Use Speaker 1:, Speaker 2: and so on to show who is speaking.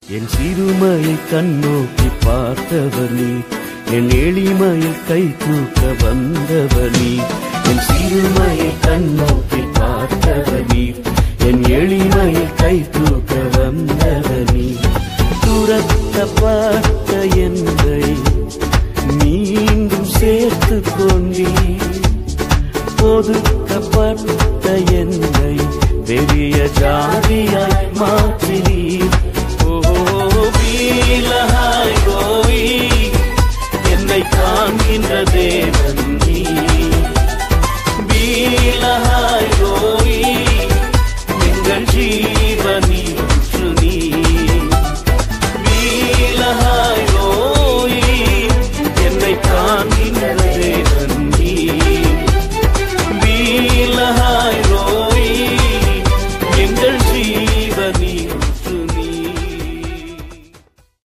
Speaker 1: என் சிறுமையை கண்ணோக்கி பார்த்தவர் நீ என் எளிமையை கை தூக்க வந்தவர் நீ என் சிறுமையை கண்ணோக்கி பார்த்தவர் நீ என் எளிமையை கை தூக்க வந்தவர் நீ துரத்த பார்த்த